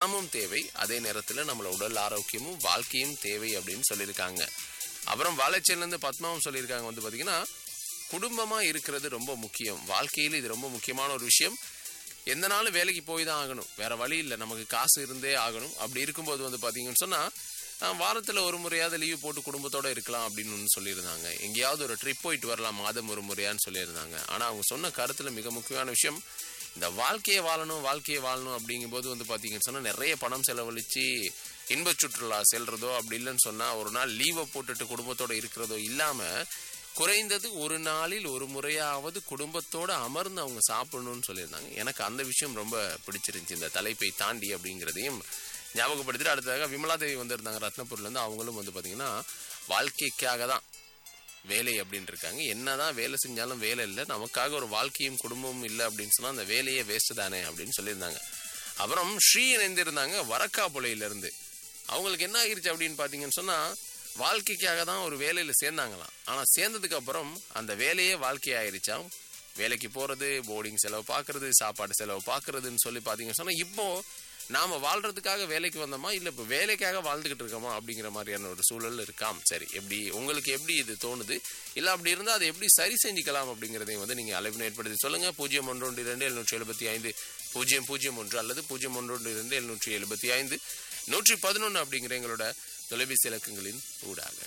பணமும் தேவை அதே நேரத்தில் நம்மள உடல் ஆரோக்கியமும் வாழ்க்கையும் தேவை அப்படின்னு சொல்லியிருக்காங்க அப்புறம் வாழைச்சேரிலேருந்து பத்மாவும் சொல்லியிருக்காங்க வந்து பார்த்தீங்கன்னா குடும்பமாக இருக்கிறது ரொம்ப முக்கியம் வாழ்க்கையில் இது ரொம்ப முக்கியமான ஒரு விஷயம் எந்த நாளும் வேலைக்கு போய் தான் ஆகணும் வேற வழி இல்லை நமக்கு காசு இருந்தே ஆகணும் அப்படி இருக்கும்போது வந்து பார்த்தீங்கன்னு சொன்னால் வாரத்தில் ஒரு முறையாவது லீவ் போட்டு குடும்பத்தோட இருக்கலாம் அப்படின்னு ஒன்று சொல்லியிருந்தாங்க எங்கேயாவது ஒரு ட்ரிப் போயிட்டு வரலாம் மாதம் ஒரு முறையான்னு சொல்லியிருந்தாங்க ஆனால் அவங்க சொன்ன கருத்தில் மிக முக்கியமான விஷயம் இந்த வாழ்க்கையை வாழணும் வாழ்க்கையை வாழணும் அப்படிங்கும்போது வந்து பார்த்தீங்கன்னு சொன்னால் நிறைய பணம் செலவழித்து இன்ப சுற்றுலா செல்றதோ அப்படி இல்லைன்னு சொன்னால் ஒரு நாள் லீவை போட்டுட்டு குடும்பத்தோட இருக்கிறதோ இல்லாமல் குறைந்தது ஒரு நாளில் ஒரு முறையாவது குடும்பத்தோட அமர்ந்து அவங்க சாப்பிடணும்னு சொல்லியிருந்தாங்க எனக்கு அந்த விஷயம் ரொம்ப பிடிச்சிருந்துச்சு இந்த தலைப்பை தாண்டி அப்படிங்கிறதையும் ஞாபகப்படுத்திட்டு அடுத்ததாக விமலா தேவி வந்திருந்தாங்க ரத்னபுரிலேருந்து அவங்களும் வந்து பார்த்தீங்கன்னா வாழ்க்கைக்காக தான் வேலை அப்படின்னு இருக்காங்க என்னதான் வேலை செஞ்சாலும் வேலை இல்லை நமக்காக ஒரு வாழ்க்கையும் குடும்பமும் இல்லை அப்படின்னு சொன்னால் அந்த வேலையே வேஸ்ட் தானே அப்படின்னு சொல்லியிருந்தாங்க அப்புறம் ஸ்ரீ இணைந்திருந்தாங்க வரக்காப்புலையிலேருந்து அவங்களுக்கு என்ன ஆகிருச்சு அப்படின்னு பார்த்தீங்கன்னு சொன்னால் வாழ்க்கைக்காக தான் ஒரு வேலையில் சேர்ந்தாங்களாம் ஆனால் சேர்ந்ததுக்கு அப்புறம் அந்த வேலையே வாழ்க்கையாயிருச்சாம் வேலைக்கு போகிறது போர்டிங் செலவு பார்க்கறது சாப்பாடு செலவு பார்க்கறதுன்னு சொல்லி பார்த்தீங்கன்னு சொன்னால் இப்போ நாம் வாழ்றதுக்காக வேலைக்கு வந்தோமா இல்லை இப்போ வேலைக்காக வாழ்ந்துக்கிட்டு இருக்கோமா அப்படிங்கிற மாதிரியான ஒரு சூழல் இருக்காம் சரி எப்படி உங்களுக்கு எப்படி இது தோணுது இல்லை அப்படி இருந்தால் அதை எப்படி சரி செஞ்சுக்கலாம் அப்படிங்கிறதையும் வந்து நீங்கள் அழைப்பு ஏற்படுத்தி சொல்லுங்கள் பூஜ்ஜியம் ஒன்று ஒன்று இரண்டு எழுநூற்றி எழுபத்தி ஐந்து பூஜ்ஜியம் பூஜ்ஜியம் ஒன்று அல்லது பூஜ்ஜியம் ஒன்று ஒன்று இரண்டு எழுநூற்றி எழுபத்தி ஐந்து நூற்றி பதினொன்று அப்படிங்கிற எங்களோட தொலைபேசி இலக்கங்களின் ஊடாக